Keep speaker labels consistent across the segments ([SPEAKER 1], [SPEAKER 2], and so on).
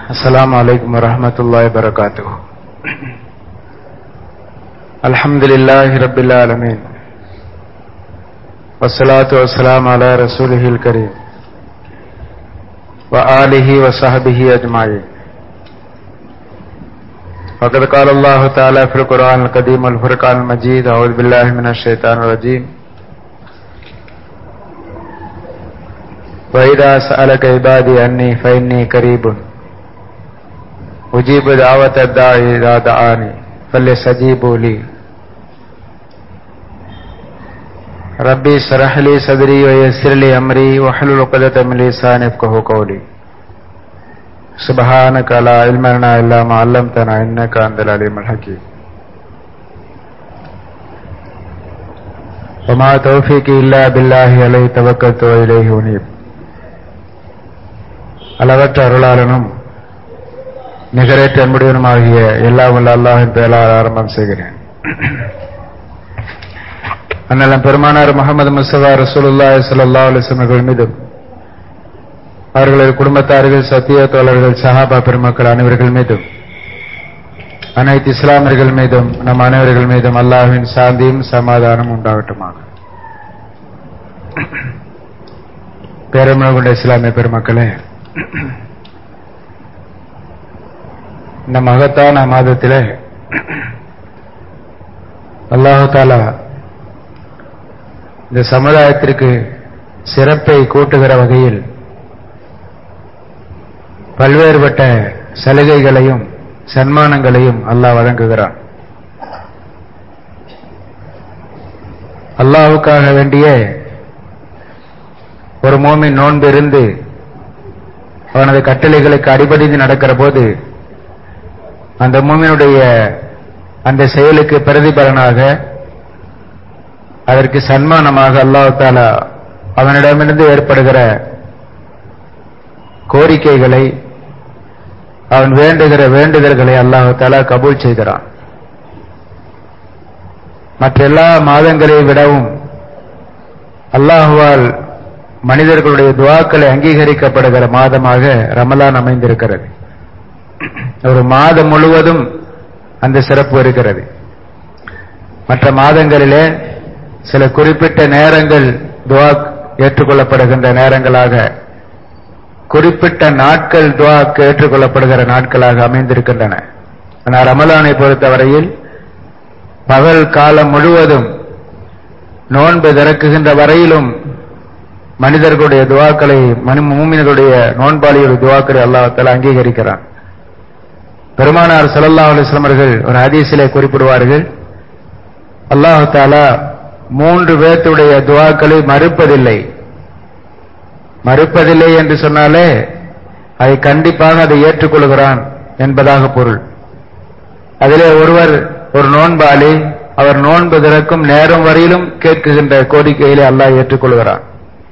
[SPEAKER 1] السلام عليكم ورحمة الله وبركاته الحمد لله رب العالمين والصلاة والسلام على رسوله الكريم وآله وصحبه أجمعين وقد قال الله تعالى في القرآن القديم والفرقان المجيد أعوذ بالله من الشيطان الرجيم وإذا سألك عبادي أني فإني قريب أجيب دعوة الداعي إذا دعاني فليستجيبوا لي ربي اشرح لي صدري ويسر لي أمري واحلل عقدة من لساني يفقهوا قولي سبحانك لا علم لنا إلا ما علمتنا إنك أنت العليم الحكيم وما توفيقي إلا بالله عليه توكلت وإليه أنيب அளவற்ற அருளாளனும் நிகரற்ற அன்புடையனுமாகிய எல்லா வல்ல அல்லாஹின் பெயரால் ஆரம்பம் செய்கிறேன் அண்ணலம் பெருமானார் முகமது முஸ்தபா ரசூலுல்லாஹி ஸல்லல்லாஹு அலைஹி வஸல்லம் மீதும் அவர்களது குடும்பத்தார்கள் சத்திய தோழர்கள் சஹாபா பெருமக்கள் அனைவர்கள் மீதும் அனைத்து இஸ்லாமியர்கள் மீதும் நம் அனைவர்கள் மீதும் அல்லாஹ்வின் சாந்தியும் சமாதானம் உண்டாகட்டுமாக பேரமிழ கொண்ட இஸ்லாமிய பெருமக்களே இந்த மகத்தான மாதத்திலே அல்லாஹு தாலா இந்த சமுதாயத்திற்கு சிறப்பை கூட்டுகிற வகையில் பல்வேறுபட்ட சலுகைகளையும் சன்மானங்களையும் அல்லாஹ் வழங்குகிறான் அல்லாஹுக்காக வேண்டிய ஒரு மோமின் நோன்பு இருந்து அவனது கட்டளைகளுக்கு அடிபடிந்து நடக்கிற போது அந்த மூமினுடைய அந்த செயலுக்கு பிரதிபலனாக அதற்கு சன்மானமாக அல்லாஹு தாலா அவனிடமிருந்து ஏற்படுகிற கோரிக்கைகளை அவன் வேண்டுகிற வேண்டுதல்களை அல்லாஹு தாலா கபூல் செய்கிறான் மற்ற எல்லா மாதங்களை விடவும் அல்லாஹுவால் மனிதர்களுடைய துவாக்களை அங்கீகரிக்கப்படுகிற மாதமாக ரமலான் அமைந்திருக்கிறது ஒரு மாதம் முழுவதும் அந்த சிறப்பு இருக்கிறது மற்ற மாதங்களிலே சில குறிப்பிட்ட நேரங்கள் துவா ஏற்றுக்கொள்ளப்படுகின்ற நேரங்களாக குறிப்பிட்ட நாட்கள் துவா ஏற்றுக்கொள்ளப்படுகிற நாட்களாக அமைந்திருக்கின்றன ஆனால் ரமலானை பொறுத்தவரையில் பகல் காலம் முழுவதும் நோன்பு திறக்குகின்ற வரையிலும் மனிதர்களுடைய துவாக்களை மனு மூமினர்களுடைய நோன்பாளியுடைய துவாக்களை அல்லாஹால அங்கீகரிக்கிறான் பெருமானார் சல்லல்லா அலுவலம் அவர்கள் ஒரு ஹதீஸிலே குறிப்பிடுவார்கள் அல்லாஹு தாலா மூன்று பேர்த்துடைய துவாக்களை மறுப்பதில்லை மறுப்பதில்லை என்று சொன்னாலே அதை கண்டிப்பாக அதை ஏற்றுக்கொள்கிறான் என்பதாக பொருள் அதிலே ஒருவர் ஒரு நோன்பாளி அவர் நோன்பு திறக்கும் நேரம் வரையிலும் கேட்குகின்ற கோரிக்கையிலே அல்லாஹ் ஏற்றுக்கொள்கிறான்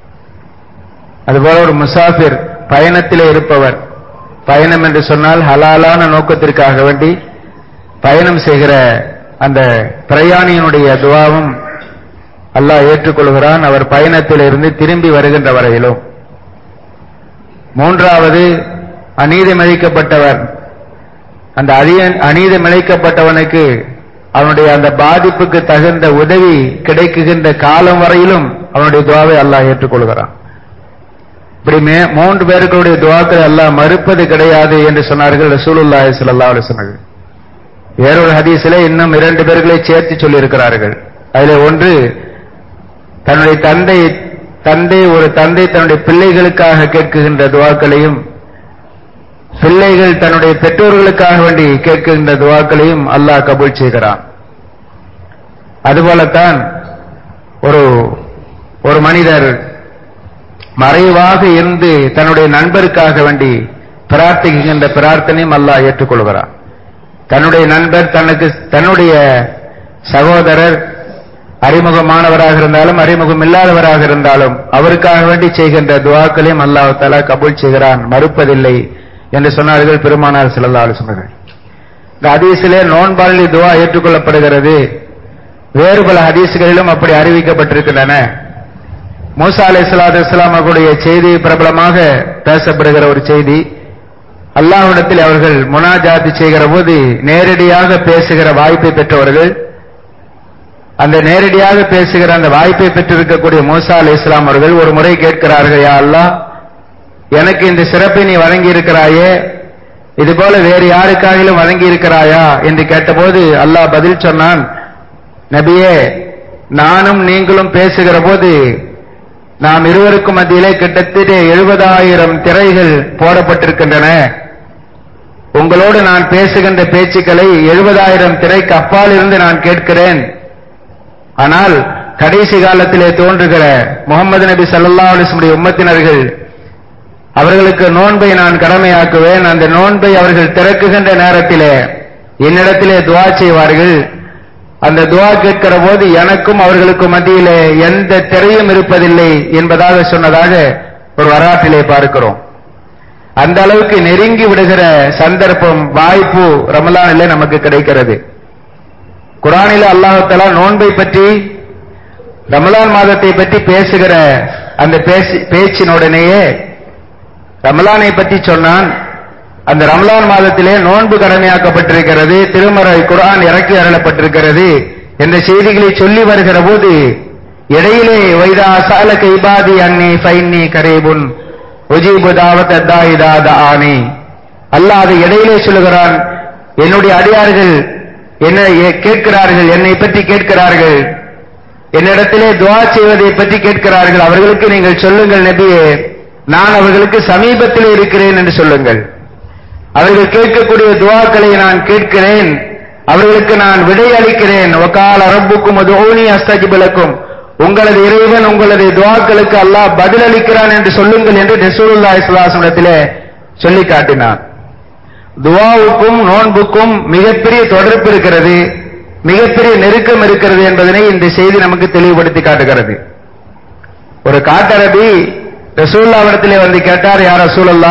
[SPEAKER 1] அதுபோல ஒரு முசாஃபிர் பயணத்திலே இருப்பவர் பயணம் என்று சொன்னால் ஹலாலான நோக்கத்திற்காக வேண்டி பயணம் செய்கிற அந்த பிரயாணியினுடைய துவாவும் அல்லாஹ் ஏற்றுக்கொள்கிறான் அவர் பயணத்தில் இருந்து திரும்பி வருகின்ற வரையிலும் மூன்றாவது அநீதமிழைக்கப்பட்டவர் அந்த அநீதமிழைக்கப்பட்டவனுக்கு அவனுடைய அந்த பாதிப்புக்கு தகுந்த உதவி கிடைக்குகின்ற காலம் வரையிலும் அவனுடைய துவாவை அல்லாஹ் ஏற்றுக்கொள்கிறான் இப்படி மூன்று பேர்களுடைய துவாக்கள் எல்லாம் மறுப்பது கிடையாது என்று சொன்னார்கள் ரசூலுல்லாஹி ஸல்லல்லாஹு அலைஹி வஸல்லம் வேறொரு ஹதீஸிலே இன்னும் இரண்டு பேர்களை சேர்த்து சொல்லியிருக்கிறார்கள் அதில் ஒன்று தன்னுடைய தந்தை தந்தை ஒரு தந்தை தன்னுடைய பிள்ளைகளுக்காக கேட்குகின்ற துவாக்களையும் பிள்ளைகள் தன்னுடைய பெற்றோர்களுக்காக வேண்டி கேட்கின்ற துவாக்களையும் அல்லாஹ் கபூல் செய்கிறான் அதுபோலத்தான் ஒரு ஒரு மனிதர் மறைவாக இருந்து தன்னுடைய நண்பருக்காக வேண்டி பிரார்த்திக்கின்ற பிரார்த்தனையும் அல்லாஹ் ஏற்றுக்கொள்கிறான் தன்னுடைய நண்பர் தனக்கு தன்னுடைய சகோதரர் அறிமுகமானவராக இருந்தாலும் அறிமுகம் இல்லாதவராக இருந்தாலும் அவருக்காக வேண்டி செய்கின்ற துவாக்களையும் அல்லாஹ் தலா கபூல் செய்கிறான் மறுப்பதில்லை என்று சொன்னார்கள் பெருமானார் சிலல்லா சொன்னார்கள் இந்த ஹதீஸிலே நோன்பாளி துவா ஏற்றுக்கொள்ளப்படுகிறது வேறு பல ஹதீஸ்களிலும் அப்படி அறிவிக்கப்பட்டிருக்கின்றன மூசா அலை சலாத்து இஸ்லாம் அவர்களுடைய செய்தி பிரபலமாக பேசப்படுகிற ஒரு செய்தி அல்லாஹ்விடத்தில் அவர்கள் முனாஜாத்து செய்கிற போது நேரடியாக பேசுகிற வாய்ப்பை பெற்றவர்கள் அந்த நேரடியாக பேசுகிற அந்த வாய்ப்பை பெற்றிருக்கக்கூடிய மூசா அலி இஸ்லாம் அவர்கள் ஒரு முறை கேட்கிறார்கள் யா அல்லாஹ் எனக்கு இந்த சிறப்பை நீ வழங்கி இருக்கிறாயே இது போல வேறு யாருக்காகிலும் வழங்கி இருக்கிறாயா என்று கேட்டபோது அல்லாஹ் பதில் சொன்னான் நபியே நானும் நீங்களும் பேசுகிற போது நாம் இருவருக்கும் மத்தியிலே கிட்டத்தட்ட எழுபதாயிரம் திரைகள் போடப்பட்டிருக்கின்றன உங்களோடு நான் பேசுகின்ற பேச்சுக்களை எழுபதாயிரம் திரைக்கு அப்பால் இருந்து நான் கேட்கிறேன் ஆனால் கடைசி காலத்திலே தோன்றுகிற முகமது நபி ஸல்லல்லாஹு அலைஹி வஸல்லம் உம்மத்தினர்கள் அவர்களுக்கு நோன்பை நான் கடமையாக்குவேன் அந்த நோன்பை அவர்கள் திறக்குகின்ற நேரத்திலே என்னிடத்திலே துவா செய்வார்கள் அந்த துவா கேட்கிற போது எனக்கும் அவர்களுக்கும் மத்தியிலே எந்த திரையும் இருப்பதில்லை என்பதாக சொன்னதாக ஒரு வரலாற்றிலே பார்க்கிறோம் அந்த அளவுக்கு நெருங்கி விடுகிற சந்தர்ப்பம் வாய்ப்பு ரமலானிலே நமக்கு கிடைக்கிறது குரானில அல்லாஹாலா நோன்பை பற்றி ரமலான் மாதத்தை பற்றி பேசுகிற அந்த பேச்சு பேச்சினுடனேயே ரமலானை பற்றி சொன்னான் அந்த ரமலான் மாதத்திலே நோன்பு கடமையாக்கப்பட்டிருக்கிறது திருமறை குரான் இறக்கி அருளப்பட்டிருக்கிறது என்ற செய்திகளை சொல்லி வருகிற போது இடையிலே வைதா சால கைபாதி அன்னி ஃபைன்னி கரேபுன் உஜீபு தாவத் அத்தாயிதா ஆனி அல்லாஹ் அதை இடையிலே சொல்லுகிறான் என்னுடைய அடியார்கள் என்ன கேட்கிறார்கள் என்னை பற்றி கேட்கிறார்கள் என்னிடத்திலே துவா செய்வதை பற்றி கேட்கிறார்கள் அவர்களுக்கு நீங்கள் சொல்லுங்கள் நபியே நான் அவர்களுக்கு சமீபத்தில் இருக்கிறேன் என்று சொல்லுங்கள் அவர்கள் கேட்கக்கூடிய துவாக்களை நான் கேட்கிறேன் அவர்களுக்கு நான் விடை அளிக்கிறேன் ஒகால அரப்புக்கும் அதுஓனி அஸ்தஜிபலக்கும் உங்களது இறைவன் உங்களது துவாக்களுக்கு அல்லாஹ் பதிலளிக்கிறான் என்று சொல்லுங்கள் என்று ரசூலுல்லா இஸ்லாசனத்திலே சொல்லி காட்டினான் துவாவுக்கும் நோன்புக்கும் மிகப்பெரிய தொடர்பு இருக்கிறது மிகப்பெரிய நெருக்கம் இருக்கிறது என்பதனை இந்த செய்தி நமக்கு தெளிவுபடுத்தி காட்டுகிறது ஒரு காட்டரபி ரசூல்லாவிடத்திலே வந்து கேட்டார் யார் ரசூலல்லா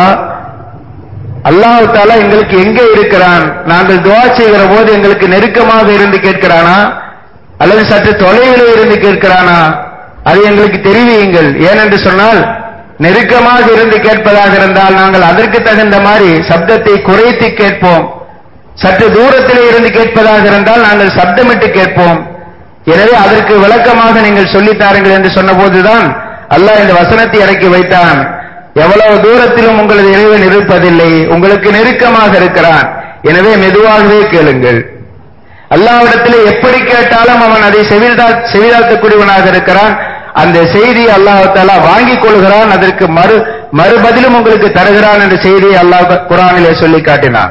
[SPEAKER 1] அல்லாஹு தாலா எங்களுக்கு எங்கே இருக்கிறான் நாங்கள் துவா செய்கிற போது எங்களுக்கு நெருக்கமாக இருந்து கேட்கிறானா அல்லது சற்று தொலைவிலே இருந்து கேட்கிறானா அது எங்களுக்கு தெரிவியுங்கள் ஏனென்று சொன்னால் நெருக்கமாக இருந்து கேட்பதாக இருந்தால் நாங்கள் அதற்கு தகுந்த மாதிரி சப்தத்தை குறைத்து கேட்போம் சற்று தூரத்திலே இருந்து கேட்பதாக இருந்தால் நாங்கள் சப்தமிட்டு கேட்போம் எனவே அதற்கு விளக்கமாக நீங்கள் சொல்லித் தாருங்கள் என்று சொன்னபோதுதான் அல்லாஹ் இந்த வசனத்தை இறக்கி வைத்தான் எவ்வளவு தூரத்திலும் உங்களது இறைவன் இருப்பதில்லை உங்களுக்கு நெருக்கமாக இருக்கிறான் எனவே மெதுவாகவே கேளுங்கள் அல்லாவிடத்தில் எப்படி கேட்டாலும் அவன் அதை செவிதா செவிதாக்கக்கூடியவனாக இருக்கிறான் அந்த செய்தியை அல்லாஹாலா வாங்கிக் கொள்கிறான் அதற்கு மறு மறுபதிலும் உங்களுக்கு தருகிறான் என்ற செய்தியை அல்லாஹ் குரானிலே சொல்லி காட்டினான்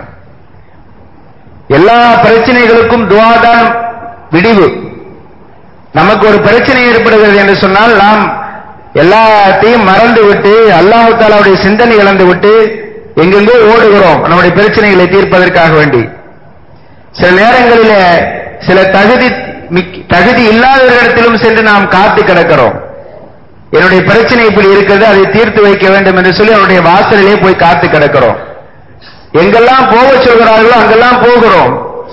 [SPEAKER 1] எல்லா பிரச்சனைகளுக்கும் துவாதான் விடிவு நமக்கு ஒரு பிரச்சனை ஏற்படுகிறது என்று சொன்னால் நாம் எல்லாத்தையும் மறந்து விட்டு அல்லாஹு தாலாவுடைய சிந்தனை இழந்து விட்டு எங்கெங்கோ ஓடுகிறோம் நம்முடைய பிரச்சனைகளை தீர்ப்பதற்காக வேண்டி சில நேரங்களில சில தகுதி தகுதி இல்லாதவர்களிடத்திலும் சென்று நாம் காத்து கிடக்கிறோம் என்னுடைய பிரச்சனை இப்படி இருக்கிறது அதை தீர்த்து வைக்க வேண்டும் என்று சொல்லி அவனுடைய வாசலிலே போய் காத்து கிடக்கிறோம் எங்கெல்லாம் போக சொல்கிறார்களோ அங்கெல்லாம் போகிறோம்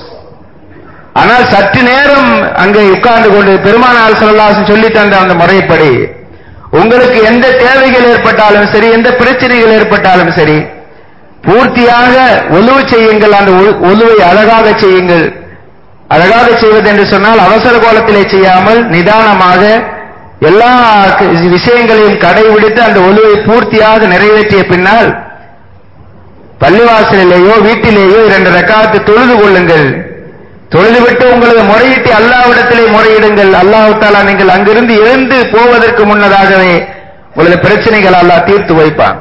[SPEAKER 1] ஆனால் சற்று நேரம் அங்கே உட்கார்ந்து கொண்டு பெருமானார் சொல்லலாசன் சொல்லி தந்த அந்த முறைப்படி உங்களுக்கு எந்த தேவைகள் ஏற்பட்டாலும் சரி எந்த பிரச்சனைகள் ஏற்பட்டாலும் சரி பூர்த்தியாக ஒலுவு செய்யுங்கள் அந்த ஒலுவை அழகாக செய்யுங்கள் அழகாக செய்வது என்று சொன்னால் அவசர கோலத்திலே செய்யாமல் நிதானமாக எல்லா விஷயங்களையும் கடைபிடித்து அந்த ஒலுவை பூர்த்தியாக நிறைவேற்றிய பின்னால் பள்ளிவாசலிலேயோ வீட்டிலேயோ இரண்டு ரக்காத்து தொழுது கொள்ளுங்கள் தொழுதுவிட்டு உங்களது முறையிட்டு அல்லாவிடத்திலே முறையிடுங்கள் அல்லாஹு தாலா நீங்கள் அங்கிருந்து எழுந்து போவதற்கு முன்னதாகவே உங்களது பிரச்சனைகள் அல்லாஹ் தீர்த்து வைப்பான்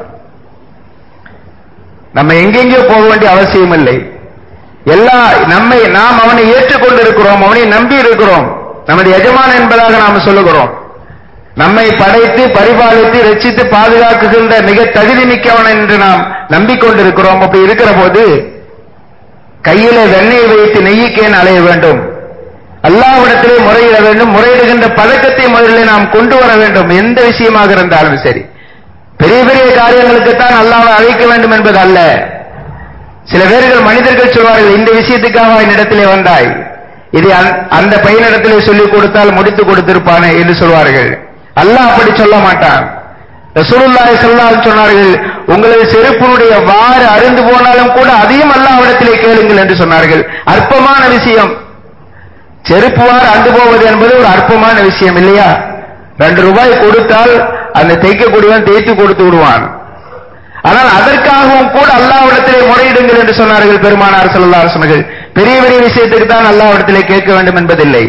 [SPEAKER 1] நம்ம எங்கெங்கேயோ போக வேண்டிய அவசியம் இல்லை எல்லா நம்மை நாம் அவனை ஏற்றுக்கொண்டிருக்கிறோம் அவனை நம்பி இருக்கிறோம் நமது எஜமான் என்பதாக நாம் சொல்லுகிறோம் நம்மை படைத்து பரிபாலித்து ரட்சித்து பாதுகாக்குகின்ற மிக தகுதி மிக்கவன் என்று நாம் நம்பிக்கொண்டிருக்கிறோம் அப்படி இருக்கிற போது கையில வெண்ணெய் வைத்து நெய்யிக்கேன் அலைய வேண்டும் அல்லாவிடத்திலே முறையிட வேண்டும் முறையிடுகின்ற பழக்கத்தை முதலில் நாம் கொண்டு வர வேண்டும் எந்த விஷயமாக இருந்தாலும் சரி பெரிய பெரிய காரியங்களுக்குத்தான் அல்லாவை அழைக்க வேண்டும் என்பது அல்ல சில பேர்கள் மனிதர்கள் சொல்வார்கள் இந்த விஷயத்துக்காக என்னிடத்திலே வந்தாய் இது அந்த பையனிடத்திலே சொல்லிக் கொடுத்தால் முடித்து கொடுத்திருப்பானே என்று சொல்வார்கள் அல்லாஹ் அப்படி சொல்ல மாட்டான் ரசூலுல்லாஹி ஸல்லல்லாஹு அலைஹி சொன்னார்கள் உங்களது செருப்பினுடைய வாறு அருந்து போனாலும் கூட அதையும் அல்லாஹ்விடத்திலே கேளுங்கள் என்று சொன்னார்கள் அற்பமான விஷயம் செருப்பு வாறு அந்து போவது என்பது ஒரு அற்பமான விஷயம் இல்லையா ரெண்டு ரூபாய் கொடுத்தால் அந்த தைக்கக்கூடியவன் தேய்த்து கொடுத்து விடுவான் ஆனால் அதற்காகவும் கூட அல்லாஹ்விடத்திலே முறையிடுங்கள் என்று சொன்னார்கள் பெருமானார் ஸல்லல்லாஹு அலைஹி வஸல்லம் பெரிய பெரிய விஷயத்துக்கு தான் அல்லாஹ்விடத்திலே கேட்க வேண்டும் என்பதில்லை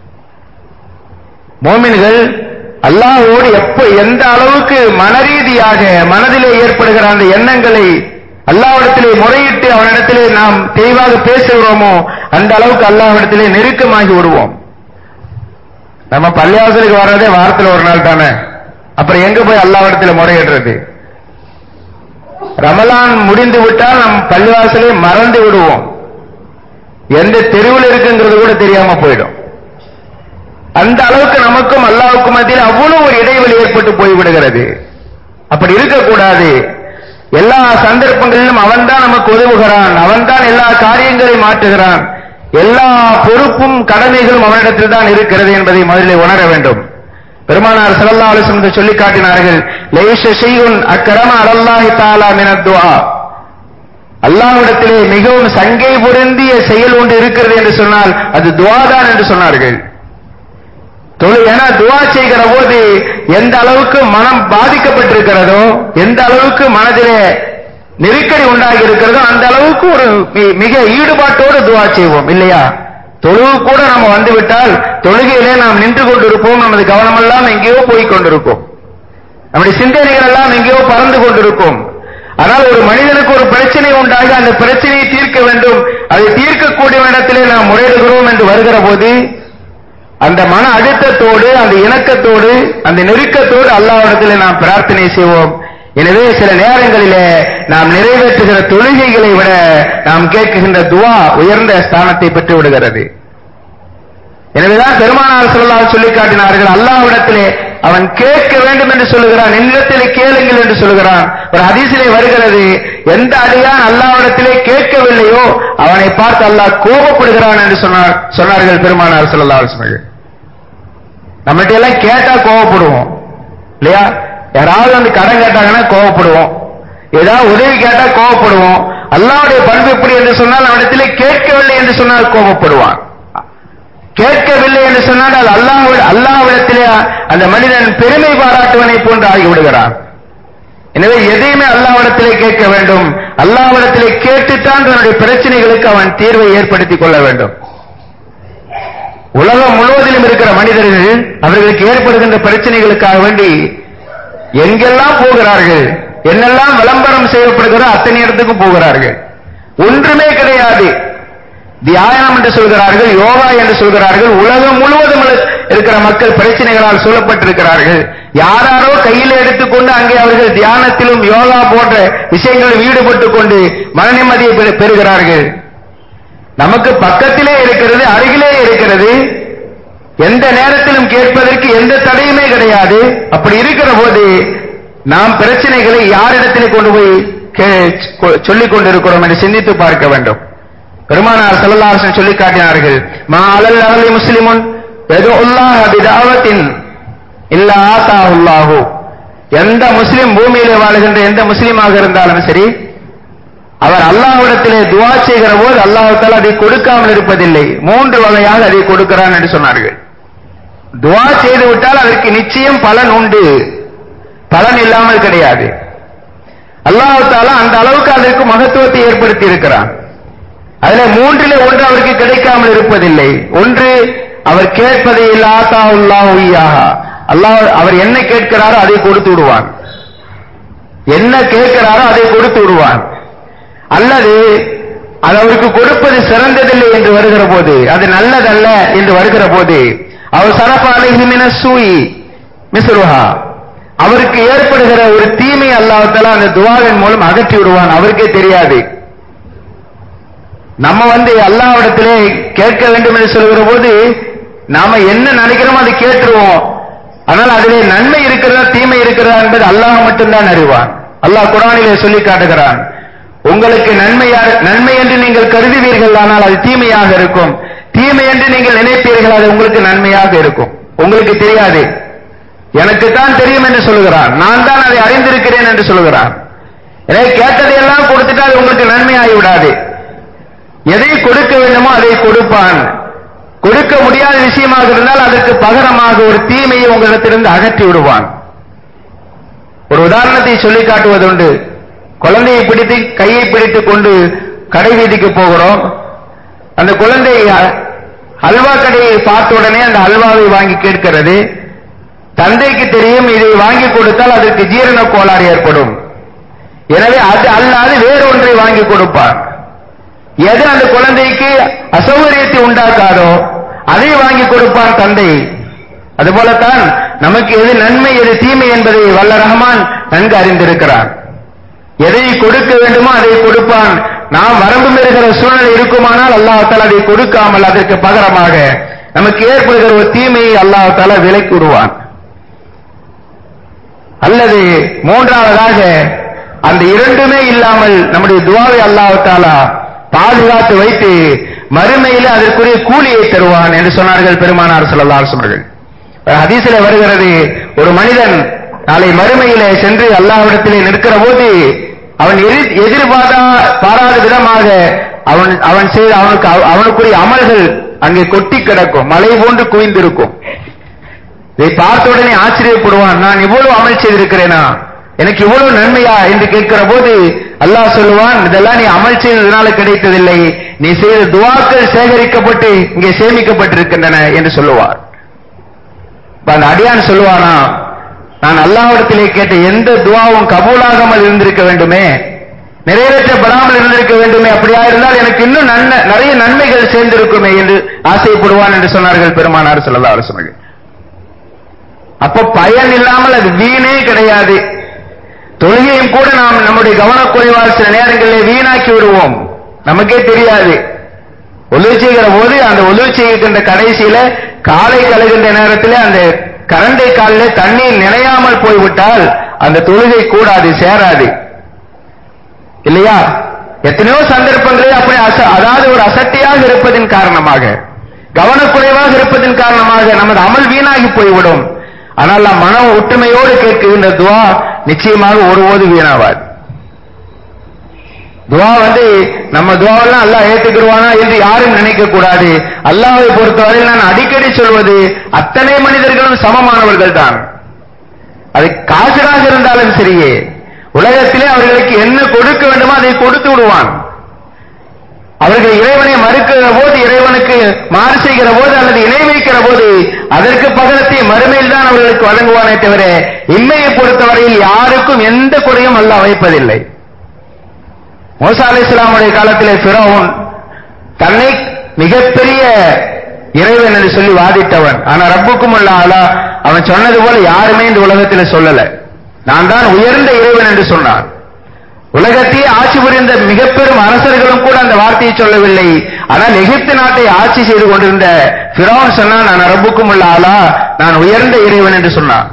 [SPEAKER 1] மோமின்கள் அல்லாஹ்வோடு எப்ப எந்த அளவுக்கு மனரீதியாக மனதிலே ஏற்படுகிற அந்த எண்ணங்களை அல்லாஹ்விடத்திலே முறையிட்டு அவனிடத்திலே நாம் தெளிவாக பேசுகிறோமோ அந்த அளவுக்கு அல்லாஹ்விடத்திலே நெருக்கமாகி விடுவோம் நம்ம பள்ளியாசலுக்கு வர்றதே வாரத்துல ஒரு நாள் தானே அப்புறம் எங்க போய் அல்லாஹ்விடத்திலே முறையிடுறது ரமலான் முடிந்து விட்டால் நம் பள்ளிவாசலை மறந்து விடுவோம் எந்த தெருவில் இருக்குங்கிறது கூட தெரியாம போயிடும் அந்த அளவுக்கு நமக்கும் அல்லாவுக்கும் மத்தியில் அவ்வளவு ஒரு இடைவெளி ஏற்பட்டு போய்விடுகிறது அப்படி இருக்கக்கூடாது எல்லா சந்தர்ப்பங்களிலும் அவன்தான் நமக்கு உதவுகிறான் அவன்தான் எல்லா காரியங்களையும் மாற்றுகிறான் எல்லா பொறுப்பும் கடமைகளும் அவனிடத்தில் தான் இருக்கிறது என்பதை முதலில் உணர வேண்டும் பெருமானார் ஸல்லல்லாஹு அலைஹி வஸல்லம் சொல்லி காட்டினார்கள் லைஷ ஷைஉன் அக்ரம அலல்லாஹி தஆலா மினத் துஆ அல்லாஹ்விடத்திலே மிகவும் சங்கை பொருந்திய செயல் ஒன்று இருக்கிறது என்று சொன்னால் அது துஆ தான் என்று சொன்னார்கள் தொழு ஏன்னா துவா செய்கிற போது எந்த அளவுக்கு மனம் பாதிக்கப்பட்டிருக்கிறதோ எந்த அளவுக்கு மனதிலே நெருக்கடி உண்டாகி இருக்கிறதோ அந்த அளவுக்கு ஒரு மி- மிக ஈடுபாட்டோடு துவா செய்வோம் இல்லையா தொழுவு கூட நம்ம வந்துவிட்டால் தொழுகையிலே நாம் நின்று கொண்டிருப்போம் நமது கவனமெல்லாம் எங்கேயோ போய் கொண்டிருக்கும் நம்முடைய சிந்தனைகள் எல்லாம் எங்கேயோ பறந்து கொண்டிருக்கும் ஆனால் ஒரு மனிதனுக்கு ஒரு பிரச்சனை உண்டாகி அந்த பிரச்சனையை தீர்க்க வேண்டும் அதை தீர்க்கக்கூடிய இடத்திலே நாம் முறையிடுகிறோம் என்று வருகிற போது அந்த மன அழுத்தத்தோடு அந்த இணக்கத்தோடு அந்த நெருக்கத்தோடு அல்லாஹ்விடத்திலே நாம் பிரார்த்தனை செய்வோம் எனவே சில நேரங்களிலே நாம் நிறைவேற்றுகிற தொழுகைகளை விட நாம் கேட்குகின்ற துவா உயர்ந்த ஸ்தானத்தை பெற்று விடுகிறது எனவேதான் பெருமானார் ஸல்லல்லாஹு சொல்லி காட்டினார்கள் அல்லாஹ்விடத்திலே அவன் கேட்க வேண்டும் என்று சொல்லுகிறான் என்னிடத்திலே கேளுங்கள் என்று சொல்லுகிறான் ஒரு ஹதீஸிலே வருகிறது எந்த அடியான் அல்லாஹ்விடத்திலே கேட்கவில்லையோ அவனை பார்த்து அல்லாஹ் கோபப்படுகிறான் என்று சொன்னார் சொன்னார்கள் பெருமானார் ஸல்லல்லாஹு அலைஹி வஸல்லம் நம்மகிட்ட எல்லாம் கேட்டா கோவப்படுவோம் இல்லையா யாராவது வந்து கடன் கேட்டாங்கன்னா கோவப்படுவோம் ஏதாவது உதவி கேட்டா கோவப்படுவோம் அல்லாஹ்வுடைய பண்பு எப்படி என்று சொன்னால் அவனிடத்திலே கேட்கவில்லை என்று சொன்னால் கோபப்படுவான் கேட்கவில்லை என்று சொன்னால் அது அல்லாஹ் அல்லாஹ்விடத்திலே அந்த மனிதன் பெருமை பாராட்டுவனை போன்று ஆகிவிடுகிறான் எனவே எதையுமே அல்லாஹ்விடத்திலே கேட்க வேண்டும் அல்லாஹ்விடத்திலே கேட்டுத்தான் தன்னுடைய பிரச்சனைகளுக்கு அவன் தீர்வை ஏற்படுத்திக் கொள்ள வேண்டும் உலகம் முழுவதிலும் இருக்கிற மனிதர்கள் அவர்களுக்கு ஏற்படுகின்ற பிரச்சனைகளுக்காக வேண்டி எங்கெல்லாம் போகிறார்கள் என்னெல்லாம் விளம்பரம் செய்யப்படுகிறோ அத்தனை இடத்துக்கும் போகிறார்கள் ஒன்றுமே கிடையாது தியானம் என்று சொல்கிறார்கள் யோகா என்று சொல்கிறார்கள் உலகம் முழுவதும் இருக்கிற மக்கள் பிரச்சனைகளால் சூழப்பட்டிருக்கிறார்கள் யாராரோ கையில் எடுத்துக்கொண்டு அங்கே அவர்கள் தியானத்திலும் யோகா போன்ற விஷயங்களில் ஈடுபட்டுக் கொண்டு மனநிம்மதியை பெறு- பெறுகிறார்கள் நமக்கு பக்கத்திலே இருக்கிறது அருகிலே இருக்கிறது எந்த நேரத்திலும் கேட்பதற்கு எந்த தடையுமே கிடையாது அப்படி இருக்கிற போது நாம் பிரச்சனைகளை யாரிடத்திலே கொண்டு போய் கே- கொ- சொல்லிக் கொண்டிருக்கிறோம் என்று சிந்தித்து பார்க்க வேண்டும் பெருமானார் ஸல்லல்லாஹு அலைஹி வஸல்லம் சொல்லி காட்டினார்கள் மா அலல் அகலி முஸ்லிமுன் யதுல்லாஹ பிதாவத்தின் இல்லா ஆதாஹுல்லாஹு எந்த முஸ்லிம் பூமியிலே வாழுகின்ற எந்த முஸ்லிமாக இருந்தாலும் சரி அவர் அல்லாஹ்விடத்திலே துவா செய்கிற போது அல்லாஹ் தஆலா அதை கொடுக்காமல் இருப்பதில்லை மூன்று வகையாக அதை கொடுக்கிறான் என்று சொன்னார்கள் துவா செய்து விட்டால் அதற்கு நிச்சயம் பலன் உண்டு பலன் இல்லாமல் கிடையாது அல்லாஹ் தஆலா அந்த அளவுக்கு அதற்கு மகத்துவத்தை ஏற்படுத்தி இருக்கிறான் அதுல மூன்றிலே ஒன்று அவருக்கு கிடைக்காமல் இருப்பதில்லை ஒன்று அவர் கேட்பதை இல்லாதா அல்லாஹ் அவர் என்ன கேட்கிறாரோ அதை கொடுத்து விடுவான் என்ன கேட்கிறாரோ அதை கொடுத்து விடுவான் அல்லது அது அவருக்கு கொடுப்பது சிறந்ததில்லை என்று வருகிற போது அது நல்லதல்ல என்று வருகிற போது அவர் சரபாலைஹிமின சூயி மிஸ்ருஹா அவருக்கு ஏற்படுகிற ஒரு தீமை அல்லாஹ்தாலா அந்த துவாவின் மூலம் அகற்றி விடுவான் அவருக்கே தெரியாது நம்ம வந்து அல்லாஹ்விடத்திலே கேட்க வேண்டும் என்று சொல்கிற போது நாம என்ன நினைக்கிறோமோ அதை கேட்டுருவோம் ஆனால் அதிலே நன்மை இருக்கிறதா தீமை இருக்கிறதா என்பது அல்லாஹ் மட்டும்தான் அறிவான் அல்லாஹ் குரானிலே சொல்லி காட்டுகிறான் உங்களுக்கு நன்மையா நன்மை என்று நீங்கள் கருதுவீர்கள் ஆனால் அது தீமையாக இருக்கும் தீமை என்று நீங்கள் நினைப்பீர்கள் அது உங்களுக்கு நன்மையாக இருக்கும் உங்களுக்கு தெரியாது எனக்கு தான் தெரியும் என்று சொல்லுகிறான் நான் தான் அதை அறிந்திருக்கிறேன் என்று சொல்லுகிறான் எனவே கேட்டதையெல்லாம் கொடுத்துட்டு அது உங்களுக்கு நன்மையாகி விடாது எதை கொடுக்க வேண்டுமோ அதை கொடுப்பான் கொடுக்க முடியாத விஷயமாக இருந்தால் அதற்கு பகரமாக ஒரு தீமையை உங்களிடத்திலிருந்து அகற்றி விடுவான் ஒரு உதாரணத்தை சொல்லி காட்டுவதுண்டு குழந்தையை பிடித்து கையை பிடித்துக் கொண்டு கடை வீதிக்கு போகிறோம் அந்த குழந்தை அ- அல்வா கடையை பார்த்த உடனே அந்த அல்வாவை வாங்கி கேட்கிறது தந்தைக்கு தெரியும் இதை வாங்கி கொடுத்தால் அதற்கு ஜீரண கோளாறு ஏற்படும் எனவே அது அல்லாது வேறொன்றை வாங்கி கொடுப்பார் எது அந்த குழந்தைக்கு அசௌகரியத்தை உண்டாக்காதோ அதை வாங்கி கொடுப்பான் தந்தை அதுபோலத்தான் நமக்கு எது நன்மை எது தீமை என்பதை வல்ல ரஹ்மான் நன்கு அறிந்திருக்கிறான் எதை கொடுக்க வேண்டுமோ அதை கொடுப்பான் நாம் வரம்பு மீறுகிற சூழ்நிலை இருக்குமானால் அல்லாஹால அதை கொடுக்காமல் அதற்கு பகரமாக நமக்கு ஏற்படுகிற ஒரு தீமையை அல்லாஹால விலக்கி விடுவான் அல்லது மூன்றாவதாக அந்த இரண்டுமே இல்லாமல் நம்முடைய துவாவை அல்லாஹாலா பாதுகாத்து வைத்து மறுமையில அதற்குரிய கூலியை தருவான் என்று சொன்னார்கள் பெருமானார் ஸல்லல்லாஹு அலைஹி வஸல்லம் ஹதீஸில் வருகிறது ஒரு மனிதன் நாளை மறுமையிலே சென்று அல்லாஹ்விடத்திலே நிற்கிற போது அவன் எதிர்- எதிர்பாரா பாராத விதமாக அவன் அவன் செய்த அவனுக்கு அவனுக்குரிய அமல்கள் அங்கே கொட்டி கிடக்கும் மலை போன்று குவிந்திருக்கும் இதை பார்த்த உடனே ஆச்சரியப்படுவான் நான் இவ்வளவு அமல் செய்திருக்கிறேனா எனக்கு இவ்வளவு நன்மையா என்று கேட்கிற போது அல்லாஹ் சொல்லுவான் இதெல்லாம் நீ அமல் செய்ததனால கிடைத்ததில்லை நீ செய்த துவாக்கள் சேகரிக்கப்பட்டு இங்கே சேமிக்கப்பட்டிருக்கின்றன என்று சொல்லுவார் இப்ப அந்த அடியான் சொல்லுவானா நான் அல்லாஹ்விடத்திலே கேட்ட எந்த துவாவும் கபூலாகாமல் இருந்திருக்க வேண்டுமே நிறைவேற்றப்படாமல் இருந்திருக்க வேண்டுமே அப்படியா இருந்தால் எனக்கு இன்னும் நன்மை நிறைய நன்மைகள் சேர்ந்திருக்குமே என்று ஆசைப்படுவான் என்று சொன்னார்கள் பெருமானார் ஸல்லல்லாஹு அலைஹி வஸல்லம் அப்ப பயன் இல்லாமல் அது வீணே கிடையாது தொழுகையும் கூட நாம் நம்முடைய கவனக்குறைவால் சில நேரங்களில் வீணாக்கி விடுவோம் நமக்கே தெரியாது ஒழுவு செய்கிற போது அந்த ஒழுவு செய்கின்ற கடைசியில காலை கழுகின்ற நேரத்தில் அந்த கரண்டை காலில் தண்ணீர் நினையாமல் போய்விட்டால் அந்த தொழுகை கூடாது சேராது இல்லையா எத்தனையோ சந்தர்ப்பங்களில் அப்படி அச- அதாவது ஒரு அசட்டையாக இருப்பதின் காரணமாக கவனக்குறைவாக இருப்பதின் காரணமாக நமது அமல் வீணாகி போய்விடும் ஆனால் நாம் மன ஒற்றுமையோடு கேட்கின்ற துவா நிச்சயமாக ஒருபோது வீணாவாது துவா வந்து நம்ம துவாவெல்லாம் அல்லாஹ் ஏத்துக்கிடுவானா என்று யாரும் நினைக்க கூடாது அல்லாஹ்வை பொறுத்தவரையில் நான் அடிக்கடி சொல்வது அத்தனை மனிதர்களும் சமமானவர்கள் தான் அது காசராக இருந்தாலும் சரியே உலகத்திலே அவர்களுக்கு என்ன கொடுக்க வேண்டுமோ அதை கொடுத்து விடுவான் அவர்கள் இறைவனை மறுக்கிற போது இறைவனுக்கு மாறு செய்கிற போது அல்லது இணை வைக்கிற போது அதற்கு பகரத்தை மறுமையில் தான் அவர்களுக்கு வழங்குவானே தவிர இம்மையை பொறுத்தவரையில் யாருக்கும் எந்த குறையும் அல்லாஹ் வைப்பதில்லை மூசா அலைஹிஸ்ஸலாமுடைய காலத்திலே ஃபிரௌன் தன்னை மிகப்பெரிய இறைவன் என்று சொல்லி வாதிட்டவன் ஆனா ரப்புக்கும் அல்லா அவன் சொன்னது போல யாருமே இந்த உலகத்திலே சொல்லல நான் தான் உயர்ந்த இறைவன் என்று சொன்னான் உலகத்தையே ஆட்சி புரிந்த மிக பெரும் அரசர்களும் கூட அந்த வார்த்தையை சொல்லவில்லை ஆனால் எகிப்து நாட்டை ஆட்சி செய்து கொண்டிருந்த ஃபிரௌன் சொன்னான் நான் ரப்புக்கும் ஆளா நான் உயர்ந்த இறைவன் என்று சொன்னான்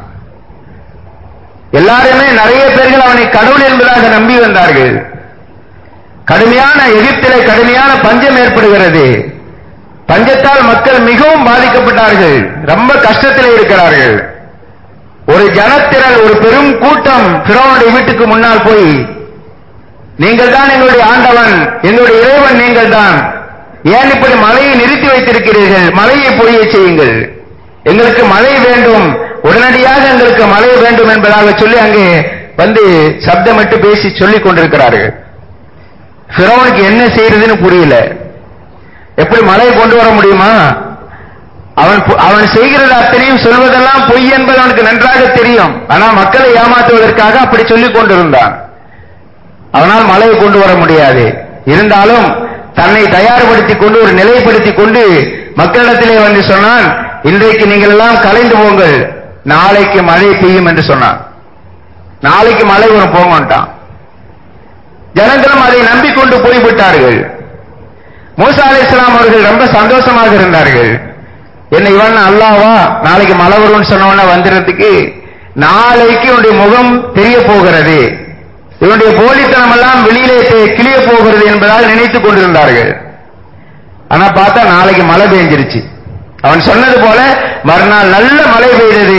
[SPEAKER 1] எல்லாருமே நிறைய பேர்கள் அவனை கடவுள் என்பதாக நம்பி வந்தார்கள் கடுமையான எகிப்திலே கடுமையான பஞ்சம் ஏற்படுகிறது பஞ்சத்தால் மக்கள் மிகவும் பாதிக்கப்பட்டார்கள் ரொம்ப கஷ்டத்திலே இருக்கிறார்கள் ஒரு ஜனத்திரள் ஒரு பெரும் கூட்டம் பிறவனுடைய வீட்டுக்கு முன்னால் போய் நீங்கள் தான் எங்களுடைய ஆண்டவன் எங்களுடைய இறைவன் நீங்கள் தான் ஏன் இப்படி மழையை நிறுத்தி வைத்திருக்கிறீர்கள் மழையை பொழிய செய்யுங்கள் எங்களுக்கு மழை வேண்டும் உடனடியாக எங்களுக்கு மழை வேண்டும் என்பதாக சொல்லி அங்கே வந்து சப்தமிட்டு பேசி சொல்லிக் கொண்டிருக்கிறார்கள் பிறவனுக்கு என்ன செய்யறதுன்னு புரியல எப்படி மழை கொண்டு வர முடியுமா அவன் பு- அவன் செய்கிறது அத்தனையும் சொல்வதெல்லாம் பொய் என்பது அவனுக்கு நன்றாக தெரியும் ஆனால் மக்களை ஏமாற்றுவதற்காக அப்படி சொல்லிக் கொண்டிருந்தான் அவனால் மழையை கொண்டு வர முடியாது இருந்தாலும் தன்னை தயார்படுத்திக் கொண்டு ஒரு நிலைப்படுத்திக் கொண்டு மக்களிடத்திலே வந்து சொன்னான் இன்றைக்கு நீங்கள் எல்லாம் கலைந்து போங்கள் நாளைக்கு மழை பெய்யும் என்று சொன்னான் நாளைக்கு மழை வரும் போங்கன்ட்டான் ஜனங்களும் அதை நம்பிக்கொண்டு போய்விட்டார்கள் மூசா அலைஹிஸ்ஸலாம் அவர்கள் ரொம்ப சந்தோஷமாக இருந்தார்கள் என்ன இவன் அல்லாவா நாளைக்கு மழை வரும்னு சொன்ன உடனே வந்துடுறதுக்கு நாளைக்கு இவனுடைய முகம் தெரிய போகிறது இவனுடைய போலித்தனம் எல்லாம் வெளியிலே தெ- கிளிய போகிறது என்பதால் நினைத்துக் கொண்டிருந்தார்கள் ஆனா பார்த்தா நாளைக்கு மழை பெஞ்சிருச்சு அவன் சொன்னது போல மறுநாள் நல்ல மழை பெய்தது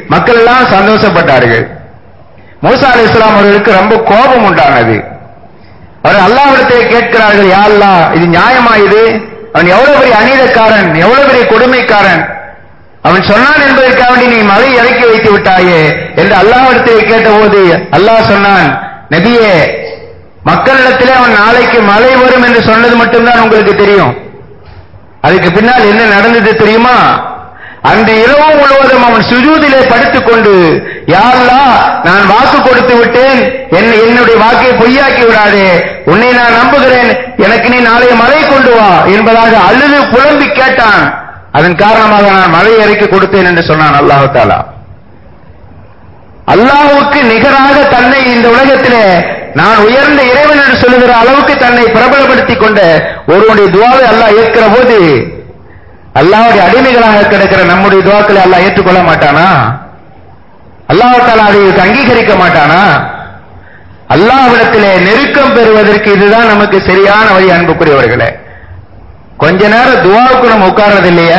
[SPEAKER 1] மக்கள் எல்லாம் சந்தோஷப்பட்டார்கள் மூசா அலி இஸ்லாம் அவர்களுக்கு ரொம்ப கோபம் உண்டானது அவர் அல்லாஹ்விடத்தை கேட்கிறார்கள் யா அல்லாஹ் இது நியாயமா இது அவன் எவ்வளவு பெரிய அநீதக்காரன் எவ்வளவு பெரிய கொடுமைக்காரன் அவன் சொன்னான் என்பதற்காக வேண்டி நீ மலை இறக்கி வைத்து விட்டாயே என்று அல்லாஹ்விடத்தை கேட்டபோது அல்லாஹ் சொன்னான் நபியே மக்களிடத்திலே அவன் நாளைக்கு மழை வரும் என்று சொன்னது மட்டும்தான் உங்களுக்கு தெரியும் அதுக்கு பின்னால் என்ன நடந்தது தெரியுமா அந்த இரவு முழுவதும் அவன் சுஜூதிலே படுத்துக் கொண்டு யாருலா நான் வாக்கு கொடுத்து விட்டேன் என் என்னுடைய வாக்கை பொய்யாக்கி விடாதே உன்னை நான் நம்புகிறேன் எனக்கு நீ நாளை மழை கொண்டு வா என்பதாக அழுது புலம்பி கேட்டான் அதன் காரணமாக நான் மழை இறக்கி கொடுத்தேன் என்று சொன்னான் அல்லாஹு தாலா அல்லாஹுக்கு நிகராக தன்னை இந்த உலகத்திலே நான் உயர்ந்த இறைவன் என்று சொல்லுகிற அளவுக்கு தன்னை பிரபலப்படுத்திக் கொண்ட ஒருவனுடைய துவாவை அல்லாஹ் ஏற்கிற போது அல்லாஹ்வுடைய அடிமைகளாக கிடக்கிற நம்முடைய துவாக்களை அல்லாஹ் ஏற்றுக்கொள்ள மாட்டானா அல்லாஹால அதை அங்கீகரிக்க மாட்டானா அல்லாஹ்விடத்திலே நெருக்கம் பெறுவதற்கு இதுதான் நமக்கு சரியான வழி அன்புக்குரியவர்களே கொஞ்ச நேரம் துவாவுக்கு நம்ம உட்கார்றது இல்லையா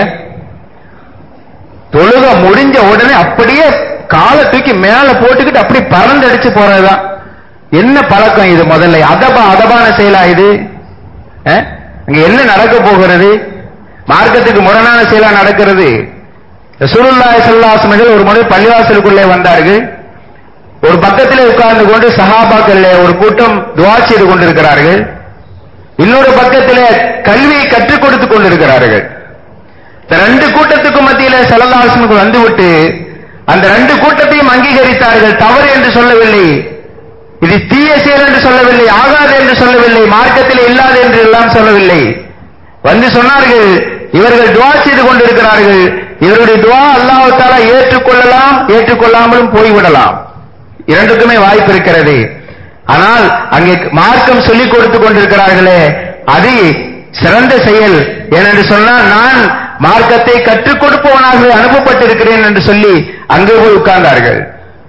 [SPEAKER 1] தொழுக முடிஞ்ச உடனே அப்படியே காலை தூக்கி மேல போட்டுக்கிட்டு அப்படி பறந்தடிச்சு போறதுதான் என்ன பழக்கம் இது முதல்ல அதபா அதபான செயலா இது அஹ்? அங்க என்ன நடக்க போகிறது மார்க்கத்துக்கு முரணான செயலா நடக்கிறது ரசூலுல்லாஹி ஸல்லல்லாஹு அலைஹி வஸல்லம் ஒரு முறை பள்ளிவாசலுக்குள்ளே வந்தார்கள் ஒரு பக்கத்திலே உட்கார்ந்து கொண்டு சஹாபாக்களிலே ஒரு கூட்டம் துவா செய்து கொண்டிருக்கிறார்கள் இன்னொரு பக்கத்திலே கல்வியை கற்றுக் கொடுத்துக் கொண்டிருக்கிறார்கள் இந்த ரெண்டு கூட்டத்துக்கும் மத்தியிலே செல்லல்லாசனுக்கு வந்துவிட்டு அந்த ரெண்டு கூட்டத்தையும் அங்கீகரித்தார்கள் தவறு என்று சொல்லவில்லை இது தீய செயல் என்று சொல்லவில்லை ஆகாது என்று சொல்லவில்லை மார்க்கத்தில் இல்லாது என்று எல்லாம் சொல்லவில்லை வந்து சொன்னார்கள் இவர்கள் துவா செய்து கொண்டிருக்கிறார்கள் இவருடைய துவா அல்லாஹ் தாலா ஏற்றுக்கொள்ளலாம் ஏற்றுக்கொள்ளாமலும் போய்விடலாம் இரண்டுக்குமே வாய்ப்பு இருக்கிறது ஆனால் அங்கே மார்க்கம் சொல்லிக் கொடுத்துக் கொண்டிருக்கிறார்களே அது சிறந்த செயல் ஏனென்று சொன்னால் நான் மார்க்கத்தை கற்றுக் கொடுப்பவனாக அனுப்பப்பட்டிருக்கிறேன் என்று சொல்லி அங்கே போய் உட்கார்ந்தார்கள்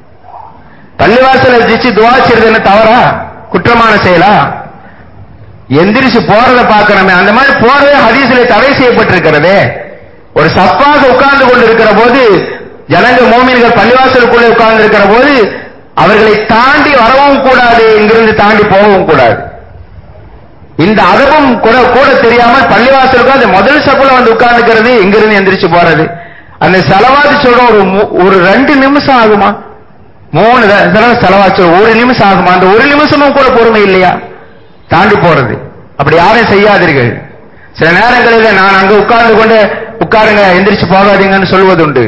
[SPEAKER 1] பள்ளிவாசல வச்சு துவா செய்யறது என்ன தவறா குற்றமான செயலா எந்திரிச்சு போறத பார்க்கணுமே அந்த மாதிரி போறதே ஹதீஸிலே தடை செய்யப்பட்டிருக்கிறதே ஒரு சப்பாக உட்கார்ந்து கொண்டிருக்கிற போது ஜனங்க மோமீன்கள் பள்ளிவாசலுக்குள்ளே உட்கார்ந்து இருக்கிற போது அவர்களை தாண்டி வரவும் கூடாது இங்கிருந்து தாண்டி போகவும் கூடாது இந்த அதபம் கூட கூட தெரியாமல் பள்ளிவாசலுக்கு அந்த முதல் சப்புல வந்து உட்கார்ந்துக்கிறது இங்கிருந்து எந்திரிச்சு போறது அந்த செலவாதி சொல்ற ஒரு மு- ஒரு ரெண்டு நிமிஷம் ஆகுமா மூணு த- தடவை செலவாச்சு ஒரு நிமிஷம் ஆகுமா அந்த ஒரு நிமிஷமும் கூட பொறுமை இல்லையா தாண்டி போறது அப்படி யாரும் செய்யாதீர்கள் சில நேரங்களில் நான் அங்க உட்கார்ந்து கொண்டு உட்காருங்க எந்திரிச்சு போகாதீங்கன்னு சொல்வதுண்டு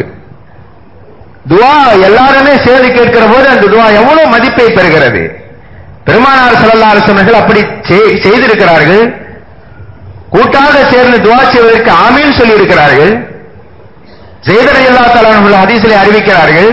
[SPEAKER 1] துவா எல்லாருமே சேர்ந்து கேட்கிற போது அந்த துவா எவ்வளவு மதிப்பை பெறுகிறது பெருமானார் ஸல்லல்லாஹு அலைஹி வஸல்லம் அப்படி செய்- செய்திருக்கிறார்கள் கூட்டாக சேர்ந்து துவா செய்வதற்கு ஆமீன் சொல்லி இருக்கிறார்கள் ஜெய்தர் அல்லா தலான ஹதீஸிலே அறிவிக்கிறார்கள்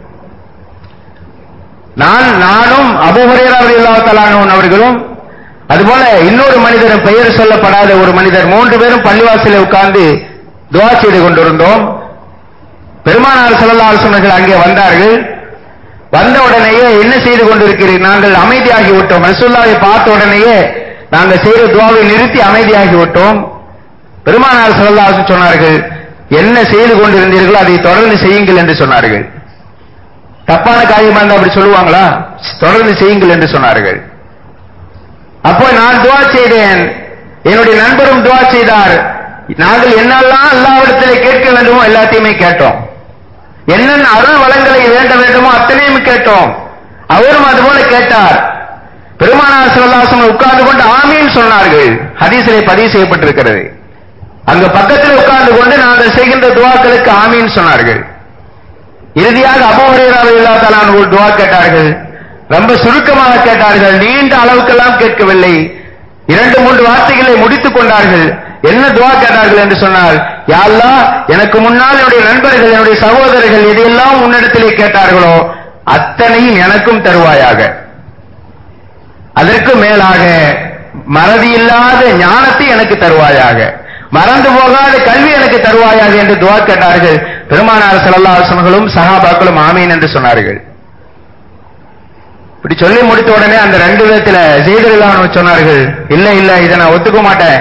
[SPEAKER 1] நான் நானும் அபூ ஹுரைரா ரலியல்லாஹு தஆலா அன்ஹு அவர்களும் அதுபோல இன்னொரு மனிதர் பெயர் சொல்லப்படாத ஒரு மனிதர் மூன்று பேரும் பள்ளிவாசலில் உட்கார்ந்து துவா செய்து கொண்டிருந்தோம் பெருமானார் ஸல்லல்லாஹு அலைஹி வஸல்லம் அங்கே வந்தார்கள் வந்த உடனேயே என்ன செய்து கொண்டிருக்கிறீர்கள் நாங்கள் அமைதியாகி விட்டோம் ரசூலுல்லாஹை பார்த்த உடனேயே நாங்கள் செய்த துவாவை நிறுத்தி அமைதியாகி விட்டோம் பெருமானார் ஸல்லல்லாஹு அலைஹி வஸல்லம் சொன்னார்கள் என்ன செய்து கொண்டிருந்தீர்களோ அதை தொடர்ந்து செய்யுங்கள் என்று சொன்னார்கள் தப்பான காரியமா இருந்தா அப்படி சொல்லுவாங்களா தொடர்ந்து செய்யுங்கள் என்று சொன்னார்கள் அப்போ நான் துவா செய்தேன் என்னுடைய நண்பரும் துவா செய்தார் நாங்கள் என்னெல்லாம் அல்லாவிடத்திலே கேட்க வேண்டுமோ எல்லாத்தையுமே கேட்டோம் என்னென்ன அருள் வளங்களை வேண்ட வேண்டுமோ அத்தனையும் கேட்டோம் அவரும் அதுபோல கேட்டார் பெருமானார் சிவதாசன் உட்கார்ந்து கொண்டு ஆமீன் சொன்னார்கள் ஹதீஸிலே பதிவு செய்யப்பட்டிருக்கிறது அங்க பக்கத்தில் உட்கார்ந்து கொண்டு நாங்கள் செய்கின்ற துவாக்களுக்கு ஆமீன் சொன்னார்கள் இறுதியாக அபோஹரேராவை இல்லாதலான் ஒரு துவா கேட்டார்கள் ரொம்ப சுருக்கமாக கேட்டார்கள் நீண்ட அளவுக்கெல்லாம் கேட்கவில்லை இரண்டு மூன்று வார்த்தைகளை முடித்துக் கொண்டார்கள் என்ன துவா கேட்டார்கள் என்று சொன்னால் யா அல்லாஹ் எனக்கு முன்னால் என்னுடைய நண்பர்கள் என்னுடைய சகோதரர்கள் எதையெல்லாம் உன்னிடத்திலே கேட்டார்களோ அத்தனையும் எனக்கும் தருவாயாக அதற்கு மேலாக மறதி இல்லாத ஞானத்தை எனக்கு தருவாயாக மறந்து போகாத கல்வி எனக்கு தருவாயாக என்று துவா கேட்டார்கள் பெருமானார் ஸல்லல்லாஹு அலைஹி வஸல்லம் சஹாபாக்களும் ஆமீன் என்று சொன்னார்கள் இப்படி சொல்லி முடித்த உடனே அந்த ரெண்டு விதத்துல செய்திருக்கான்னு சொன்னார்கள் இல்ல இல்ல இதை நான் ஒத்துக்க மாட்டேன்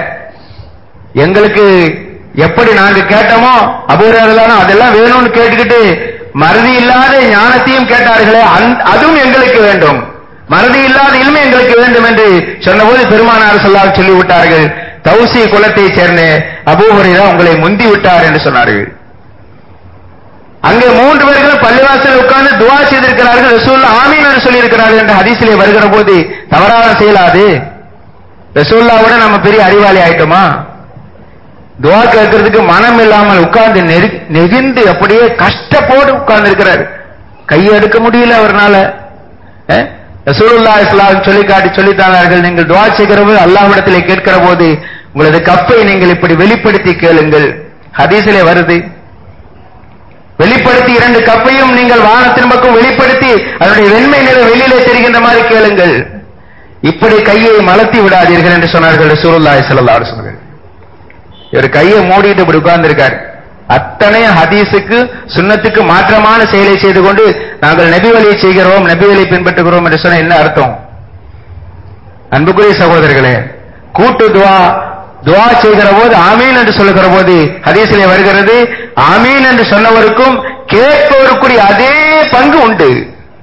[SPEAKER 1] எங்களுக்கு எப்படி நாங்க கேட்டோமோ அபூர்வம் அதெல்லாம் வேணும்னு கேட்டுக்கிட்டு மறதி இல்லாத ஞானத்தையும் கேட்டார்களே அந்த- அதுவும் எங்களுக்கு வேண்டும் மறதி இல்லாத இல்மை எங்களுக்கு வேண்டும் என்று சொன்னபோது பெருமானார் சொல்லால் சொல்லிவிட்டார்கள் தௌசி குலத்தைச் சேர்ந்த அபூஹுரைரா உங்களை முந்தி விட்டார் என்று சொன்னார்கள் அங்கே மூன்று பேர்களும் பள்ளிவாசல் உட்கார்ந்து துவா செய்திருக்கிறார்கள் ரசூல் ஆமீன் என்று சொல்லியிருக்கிறார்கள் என்ற ஹதீஸிலே வருகிற போது தவறான செயலாது ரசூல்லாவோட நம்ம பெரிய அறிவாளி ஆயிட்டோமா துவா கேட்கறதுக்கு மனம் இல்லாமல் உட்கார்ந்து நெரு- நெகிழ்ந்து அப்படியே கஷ்டப்போடு உட்கார்ந்து இருக்கிறார் கையை எடுக்க முடியல அவர்னால அஹ்? ரசூலுல்லாஹி ஸல்லல்லாஹு அலைஹி சொல்லி காட்டி சொல்லி தந்தார்கள் நீங்கள் துவா செய்கிறபோது அல்லாஹ்விடத்திலே கேட்கிற போது உங்களது கப்பை நீங்கள் இப்படி வெளிப்படுத்தி கேளுங்கள் ஹதீஸிலே வருது வெளிப்படுத்தி இரண்டு கப்பையும் நீங்கள் வானத்தின் பக்கம் வெளிப்படுத்தி அதனுடைய வெண்மை நிலை வெளியிலே தெரிகின்ற மாதிரி கேளுங்கள் இப்படி கையை மலர்த்தி விடாதீர்கள் என்று சொன்னார்கள் ரசூலுல்லாஹி ஸல்லல்லாஹு அலைஹி வஸல்லம் இவர் கையை மூடிட்டு இப்படி உட்கார்ந்திருக்கார் அத்தனை ஹதீஸுக்கு சுன்னத்துக்கு மாற்றமான செயலை செய்து கொண்டு நாங்கள் நபி வழியை செய்கிறோம் நபி வழியை பின்பற்றுகிறோம் என்று சொன்ன என்ன அர்த்தம் அன்புக்குரிய சகோதரர்களே கூட்டு துவா துவா செய்கிற போது ஆமீன் என்று சொல்லுகிற போது ஹதீஸிலே வருகிறது ஆமீன் என்று சொன்னவருக்கும் கேட்பவருக்குரிய அதே பங்கு உண்டு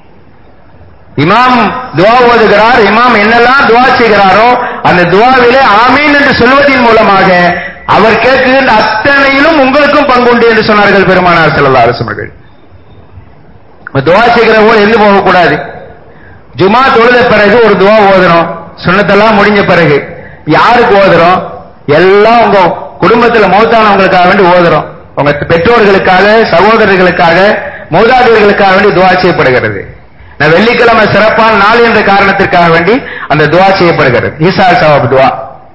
[SPEAKER 1] இமாம் துவா ஓதுகிறார் இமாம் என்னெல்லாம் துவா செய்கிறாரோ அந்த துவாவிலே ஆமீன் என்று சொல்வதின் மூலமாக அவர் கேட்கின்ற அத்தனையிலும் உங்களுக்கும் பங்குண்டு என்று சொன்னார்கள் பெருமானார் ஸல்லல்லாஹு அலைஹி வஸல்லம் இப்ப துவா செய்கிற போது எந்த போகக்கூடாது ஜுமா தொழுத பிறகு ஒரு துவா ஓதுறோம் சுண்ணத்தெல்லாம் முடிஞ்ச பிறகு யாருக்கு ஓதுறோம் எல்லாம் உங்க குடும்பத்துல மௌத்தானவங்களுக்காக வேண்டி ஓதுறோம் உங்க பெற்றோர்களுக்காக சகோதரர்களுக்காக மூதாதையர்களுக்காக வேண்டி துவா செய்யப்படுகிறது நான் வெள்ளிக்கிழமை சிறப்பான நாள் என்ற காரணத்திற்காக வேண்டி அந்த துவா செய்யப்படுகிறது ஈசா சவாப் துவா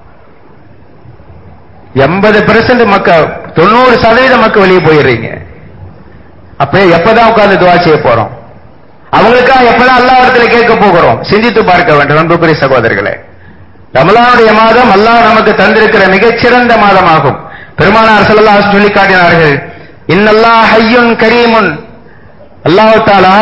[SPEAKER 1] எண்பது பெர்சன்ட் மக்கள் தொண்ணூறு சதவீத மக்கள் வெளியே போயிடுறீங்க அப்ப எப்பதான் உட்கார்ந்து துவா செய்ய போறோம் அவங்களுக்காக எப்பதான் அல்லாஹ் இடத்துல கேட்க போகிறோம் சிந்தித்து பார்க்க வேண்டும் அன்புக்குரிய சகோதரர்களே ரமலானுடைய மாதம் அல்லாஹ் நமக்கு தந்திருக்கிற மிகச்சிறந்த மாதமாகும் பெருமானார் ஸல்லல்லாஹு அலைஹி சொல்லி காட்டினார்கள் இன்னல்லாஹ் ஹய்யுன் கரீமுன் அல்லாஹ் தாலா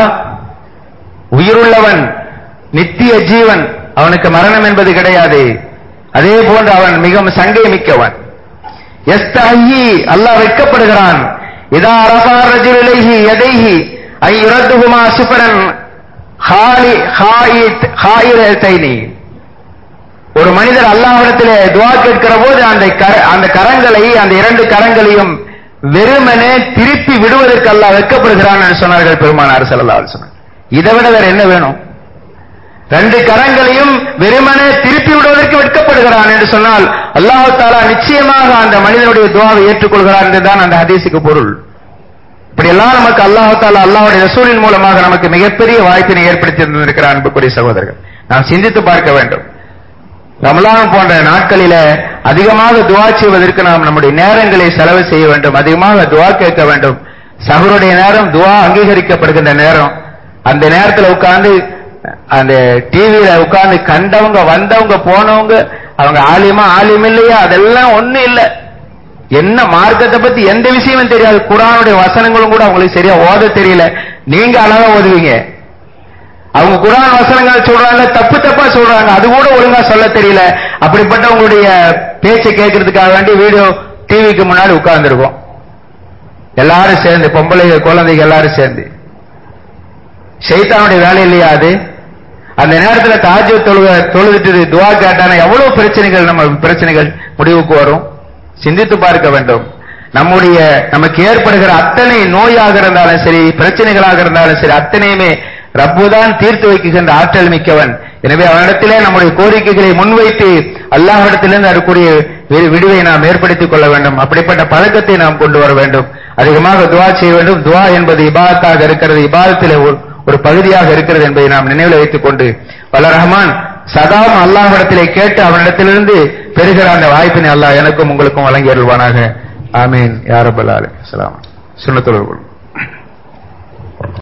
[SPEAKER 1] உயிருள்ளவன் நித்திய ஜீவன் அவனுக்கு மரணம் என்பது கிடையாது அதே போன்று அவன் மிகவும் சங்கை மிக்கவன் எஸ்தஹி அல்லாஹ் வெட்கப்படுகிறான் இதா அரபா ரஜுல் இலைஹி யதைஹி ஐ யுரத்துஹுமா சுஃபரன் ஹாலி ஹாயித் ஹாயிரத்தைனி ஒரு மனிதர் அல்லாஹ்விடத்திலே துவா கேட்கிற போது அந்த கர- அந்த கரங்களை அந்த இரண்டு கரங்களையும் வெறுமனே திருப்பி விடுவதற்கு அல்லாஹ் வெட்கப்படுகிறான் என்று சொன்னார்கள் பெருமானார் ஸல்லல்லாஹு அலைஹி வஸல்லம் இதை விட வேற என்ன வேணும் ரெண்டு கரங்களையும் வெறுமனே திருப்பி விடுவதற்கு வெட்கப்படுகிறான் என்று சொன்னால் அல்லாஹ் தாலா நிச்சயமாக அந்த மனிதனுடைய துவாவை ஏற்றுக்கொள்கிறான் என்றுதான் அந்த ஹதீஸுக்கு பொருள் இப்படி எல்லாம் நமக்கு அல்லாஹ் தாலா அல்லாஹ்வுடைய ரசூலின் மூலமாக நமக்கு மிகப்பெரிய வாய்ப்பினை ஏற்படுத்தி தந்திருக்கிறார் அன்புக்குரிய சகோதரர்கள் நாம் சிந்தித்து பார்க்க வேண்டும் ரமலான் போன்ற நாட்களில அதிகமாக துவா செய்வதற்கு நாம் நம்முடைய நேரங்களை செலவு செய்ய வேண்டும் அதிகமாக துவா கேட்க வேண்டும் சகருடைய நேரம் துவா அங்கீகரிக்கப்படுகின்ற நேரம் அந்த நேரத்துல உட்கார்ந்து அந்த டிவியில உட்கார்ந்து கண்டவங்க வந்தவங்க போனவங்க அவங்க ஆலியமா ஆலியம் இல்லையா அதெல்லாம் ஒண்ணும் இல்ல என்ன மார்க்கத்தை பத்தி எந்த விஷயமும் தெரியாது குரானுடைய வசனங்களும் கூட அவங்களுக்கு சரியா ஓத தெரியல நீங்க அழகா ஓதுவீங்க அவங்க குரான் வசனங்கள் சொல்றாங்க தப்பு தப்பா சொல்றாங்க அது கூட ஒழுங்கா சொல்ல தெரியல அப்படிப்பட்ட உங்களுடைய பேச்சை கேட்கறதுக்காக வேண்டி வீடியோ டிவிக்கு முன்னாடி உட்கார்ந்துருக்கோம் எல்லாரும் சேர்ந்து பொம்பளை குழந்தைங்க எல்லாரும் சேர்ந்து ஷைத்தானுடைய வேலை இல்லையா அது அந்த நேரத்துல தாஜ்ஜு தொழுக தொழுதுட்டு துவா கேட்டான எவ்வளவு பிரச்சனைகள் நம்ம பிரச்சனைகள் முடிவுக்கு வரும் சிந்தித்து பார்க்க வேண்டும் நம்முடைய நமக்கு ஏற்படுகிற அத்தனை நோயாக இருந்தாலும் சரி பிரச்சனைகளாக இருந்தாலும் சரி அத்தனையுமே ரப்புதான் தீர்த்து வைக்குகின்ற ஆற்றல் மிக்கவன் எனவே அவனிடத்திலே நம்முடைய கோரிக்கைகளை முன்வைத்து அல்லாஹ்விடத்திலிருந்து அதற்குரிய வி- விடுவை நாம் ஏற்படுத்திக் கொள்ள வேண்டும் அப்படிப்பட்ட பழக்கத்தை நாம் கொண்டு வர வேண்டும் அதிகமாக துவா செய்ய வேண்டும் துவா என்பது இபாதத்தாக இருக்கிறது இபாதத்திலே ஒரு ஒரு பகுதியாக இருக்கிறது என்பதை நாம் நினைவில் வைத்துக் கொண்டு வல்ல ரஹ்மான் சதாம் அல்லாஹ்விடத்திலே கேட்டு அவனிடத்திலிருந்து பெறுகிற அந்த வாய்ப்பினை அல்லாஹ் எனக்கும் உங்களுக்கும் வழங்கி அருள்வானாக ஆமீன் யாரபல் அலைஹி ஸலாம் சுன்னத்துல்